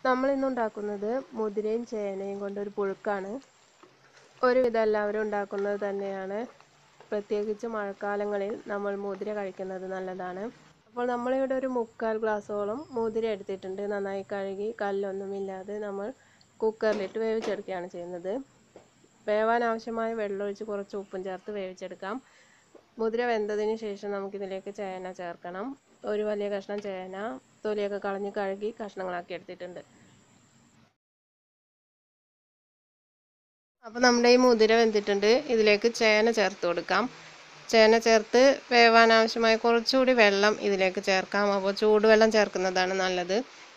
നമ്മൾ ഇന്ന് ഉണ്ടാക്കുന്നത് മുതിരയും ചേനയും കൊണ്ടൊരു പുഴുക്കാണ് ഒരുവിധം എല്ലാവരും ഉണ്ടാക്കുന്നത് തന്നെയാണ് പ്രത്യേകിച്ച് മഴക്കാലങ്ങളിൽ നമ്മൾ മുതിര കഴിക്കുന്നത് നല്ലതാണ് അപ്പോൾ നമ്മളിവിടെ ഒരു മുക്കാൽ ഗ്ലാസ്സോളം മുതിര എടുത്തിട്ടുണ്ട് നന്നായി കഴുകി കല്ലൊന്നുമില്ലാതെ നമ്മൾ കുക്കറിലിട്ട് വേവിച്ചെടുക്കുകയാണ് ചെയ്യുന്നത് വേവാൻ ആവശ്യമായ വെള്ളമൊഴിച്ച് കുറച്ച് ഉപ്പും ചേർത്ത് വേവിച്ചെടുക്കാം മുതിര വെന്തതിന് ശേഷം നമുക്കിതിലേക്ക് ചേന ചേർക്കണം ഒരു വലിയ കഷ്ണം ചേന തൊലിയൊക്കെ കളഞ്ഞ് കഴുകി കഷ്ണങ്ങളാക്കി എടുത്തിട്ടുണ്ട് അപ്പോൾ നമ്മുടെ ഈ മുതിര വെന്തിട്ടുണ്ട് ഇതിലേക്ക് ചേന ചേർത്ത് കൊടുക്കാം ചേന ചേർത്ത് വേവാൻ ആവശ്യമായ കുറച്ചുകൂടി വെള്ളം ഇതിലേക്ക് ചേർക്കാം അപ്പോൾ ചൂടുവെള്ളം ചേർക്കുന്നതാണ് നല്ലത്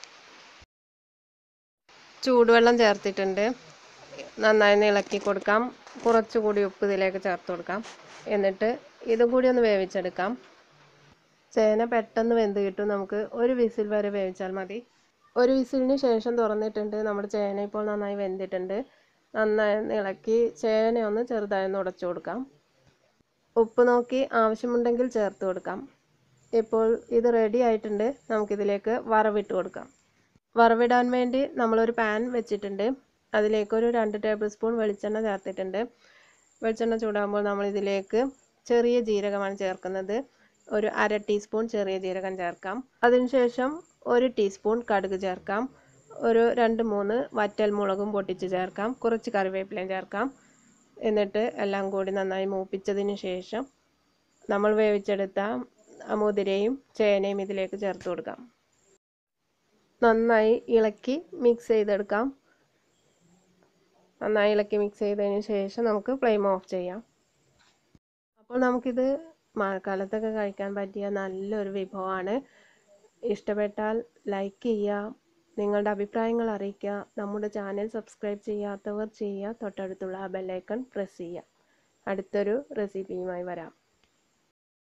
ചൂടുവെള്ളം ചേർത്തിട്ടുണ്ട് നന്നായി ഇളക്കി കൊടുക്കാം കുറച്ചുകൂടി ഉപ്പ് ഇതിലേക്ക് ചേർത്ത് കൊടുക്കാം എന്നിട്ട് ഇതും കൂടി ഒന്ന് വേവിച്ചെടുക്കാം ചേന പെട്ടെന്ന് വെന്ത് കിട്ടും നമുക്ക് ഒരു വിസിൽ വരെ വേവിച്ചാൽ മതി ഒരു വിസിലിന് ശേഷം തുറന്നിട്ടുണ്ട് നമ്മുടെ ചേന ഇപ്പോൾ നന്നായി വെന്തിട്ടുണ്ട് നന്നായി ഇളക്കി ചേന ഒന്ന് ചെറുതായി ഒന്ന് ഉടച്ചു കൊടുക്കാം ഉപ്പ് നോക്കി ആവശ്യമുണ്ടെങ്കിൽ ചേർത്ത് കൊടുക്കാം ഇപ്പോൾ ഇത് റെഡി ആയിട്ടുണ്ട് നമുക്കിതിലേക്ക് വറവിട്ട് കൊടുക്കാം വറവിടാൻ വേണ്ടി നമ്മളൊരു പാൻ വെച്ചിട്ടുണ്ട് അതിലേക്കൊരു രണ്ട് ടേബിൾ സ്പൂൺ വെളിച്ചെണ്ണ ചേർത്തിട്ടുണ്ട് വെളിച്ചെണ്ണ ചൂടാകുമ്പോൾ നമ്മൾ ഇതിലേക്ക് ചെറിയ ജീരകമാണ് ചേർക്കുന്നത് ഒരു അര ടീസ്പൂൺ ചെറിയ ജീരകം ചേർക്കാം അതിനുശേഷം ഒരു ടീസ്പൂൺ കടുക് ചേർക്കാം ഒരു രണ്ട് മൂന്ന് വറ്റൽ മുളകും പൊട്ടിച്ച് ചേർക്കാം കുറച്ച് കറിവേപ്പിലയും ചേർക്കാം എന്നിട്ട് എല്ലാം കൂടി നന്നായി മൂപ്പിച്ചതിന് ശേഷം നമ്മൾ വേവിച്ചെടുത്ത മുതിരയും ചേനയും ഇതിലേക്ക് ചേർത്ത് കൊടുക്കാം നന്നായി ഇളക്കി മിക്സ് ചെയ്തെടുക്കാം നന്നായി ഇളക്കി മിക്സ് ചെയ്തതിന് ശേഷം നമുക്ക് ഫ്ലെയിം ഓഫ് ചെയ്യാം അപ്പോൾ നമുക്കിത് മഴക്കാലത്തൊക്കെ കഴിക്കാൻ പറ്റിയ നല്ലൊരു വിഭവമാണ് ഇഷ്ടപ്പെട്ടാൽ ലൈക്ക് ചെയ്യുക നിങ്ങളുടെ അഭിപ്രായങ്ങൾ അറിയിക്കുക നമ്മുടെ ചാനൽ സബ്സ്ക്രൈബ് ചെയ്യാത്തവർ ചെയ്യുക തൊട്ടടുത്തുള്ള ആ ബെല്ലൈക്കൺ പ്രസ് ചെയ്യുക അടുത്തൊരു റെസിപ്പിയുമായി വരാം